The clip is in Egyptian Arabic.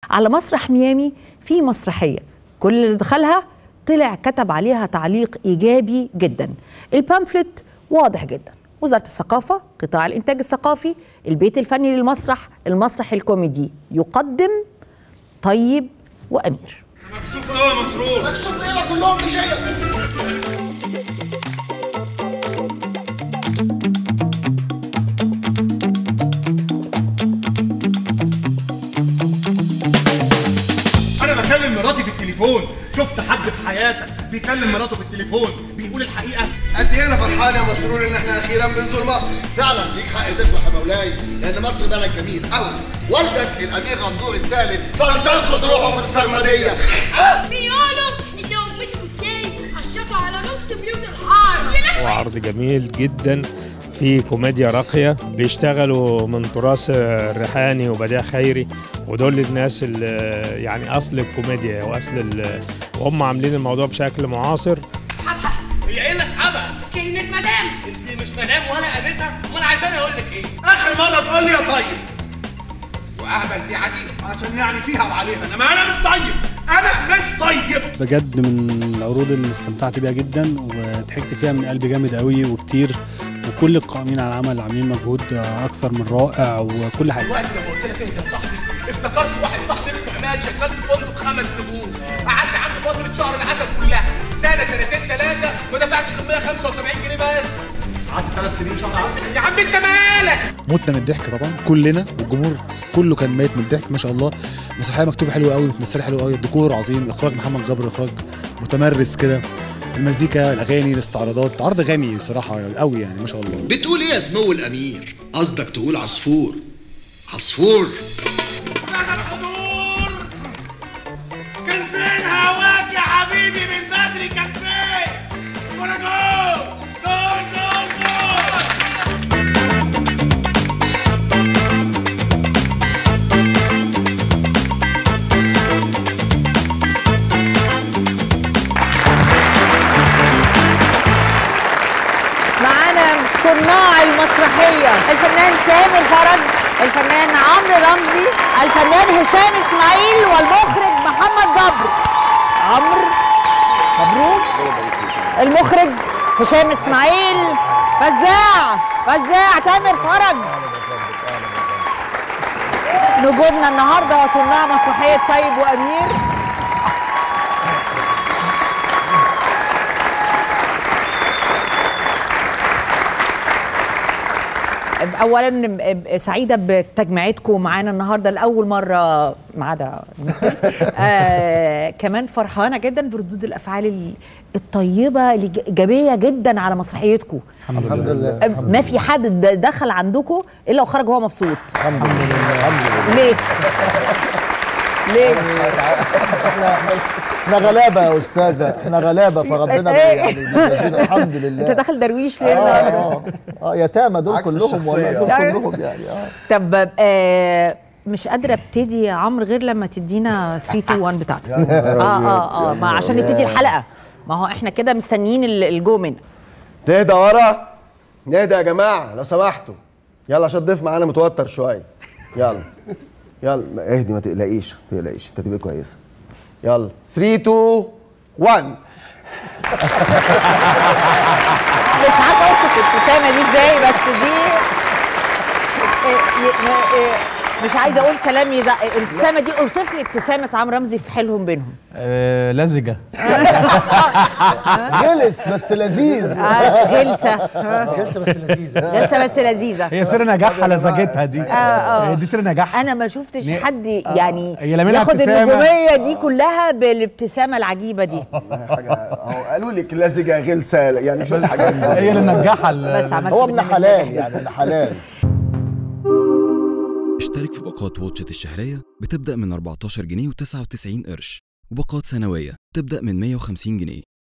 على مسرح ميامي في مسرحيه كل اللي دخلها طلع كتب عليها تعليق ايجابي جدا البامفلت واضح جدا وزاره الثقافه قطاع الانتاج الثقافي البيت الفني للمسرح المسرح الكوميدي يقدم طيب وامير مكسوف قوي يا مسرور مكسوف ليه كلهم بشيء انا بكلم مراتي في التليفون شفت حد في حياتك بيكلم مراته في التليفون بيقول الحقيقه قد ايه انا فرحان يا مسرور ان احنا اخيرا بنزور مصر فعلا ليك حق تفرح يا مولاي لان مصر بلد جميل قوي والدك الامير غندور الثالث فلتنقض روحه في السرمديه بيقولوا انهم مسكوا اتنين قشطوا على نص بيوت الحاره هو عرض جميل جدا في كوميديا راقية بيشتغلوا من تراث الريحاني وبديع خيري ودول الناس اللي يعني أصل الكوميديا وأصل ال- وهم عاملين الموضوع بشكل معاصر اسحبها هي ايه اللي اسحبها كلمة مدام انت مش مدام ولا انسه امال عايزاني اقول لك ايه اخر مره تقول لي يا طيب واهبل دي عادي عشان يعني فيها وعليها انما انا مش طيب انا مش طيب بجد من العروض اللي استمتعت بيها جدا وضحكت فيها من قلبي جامد قوي وكتير وكل القائمين على العمل عاملين مجهود اكثر من رائع وكل حاجه دلوقتي لما قلت لك انت يا صاحبي افتكرت واحد صاحبي اسمه عماد شغال في فندق خمس نجوم قعدت عنده فتره شهر العسل كلها سنه سنتين ثلاثه ما دفعتش غير 175 جنيه بس قعدت ثلاث سنين شهر عسل يا عم انت مالك متنا من الضحك طبعا كلنا والجمهور كله كان ميت من الضحك ما شاء الله مسرحيه مكتوبه حلوه قوي متمثله حلوه قوي الديكور عظيم اخراج محمد جبر اخراج متمرس كده المزيكا الاغاني الاستعراضات عرض غني بصراحه قوي يعني ما شاء الله بتقول ايه يا سمو الامير قصدك تقول عصفور عصفور سنة الحضور كان فين هواك يا حبيبي من بدري كان فين كرة جول جول جول جول معانا صناع المسرحية الفنان كامل فرج الفنان عمرو رمزي الفنان هشام اسماعيل والمخرج محمد جبر عمرو مبروك المخرج هشام اسماعيل فزاع فزاع تامر فرج نجومنا النهارده صناع مسرحية طيب وأمير اولا سعيده بتجميعتكم معانا النهارده لاول مره ما عدا آه كمان فرحانه جدا بردود الافعال ال- الطيبه الايجابيه جدا على مسرحيتكم الحمد لله آه، ما في حد د- دخل عندكم الا وخرج وهو مبسوط الحمد لله الحمد لله ليه ليه احنا غلابه يا استاذه احنا غلابه فربنا بي- يعني بيجازينا الحمد لله انت داخل درويش ليه اه النهارده اه اه يتامى دول عكس كلهم الشخصية. والله دول آه. كلهم يعني اه طب آه مش قادره ابتدي يا عمرو غير لما تدينا 3 2 1 بتاعتك اه اه اه ما عشان نبتدي الحلقه ما هو احنا كده مستنيين ال- الجو منك نهدى ورا نهدى يا جماعه لو سمحتوا يلا عشان الضيف معانا متوتر شويه يلا يلا ما- اهدي ما تقلقيش ما تقلقيش انت تبقى كويسه يلا 3 2 1 مش عارفه اوصف الابتسامه دي ازاي بس دي إيه- إيه- إيه- مش عايزه اقول كلام يزعق الابتسامه دي اوصف لي ابتسامه عمرو رمزي في حيلهم بينهم آه لزجه غلس بس لذيذ آه غلسه غلسه بس لذيذه غلسه بس لذيذه هي سر نجاحها لزجتها دي آه. دي سر نجاحها انا ما شفتش ن- حد يعني هي لا منها ياخد ابتسامة. النجوميه دي كلها بالابتسامه العجيبه دي حاجه اهو قالوا لك لزجه غلسه يعني شويه حاجات هي اللي نجحها ال- بس عملت هو ابن برنامج حلال ناجح. يعني ابن حلال اشترك في باقات واتشت الشهرية بتبدأ من 14 جنيه و99 قرش وباقات سنوية تبدأ من 150 جنيه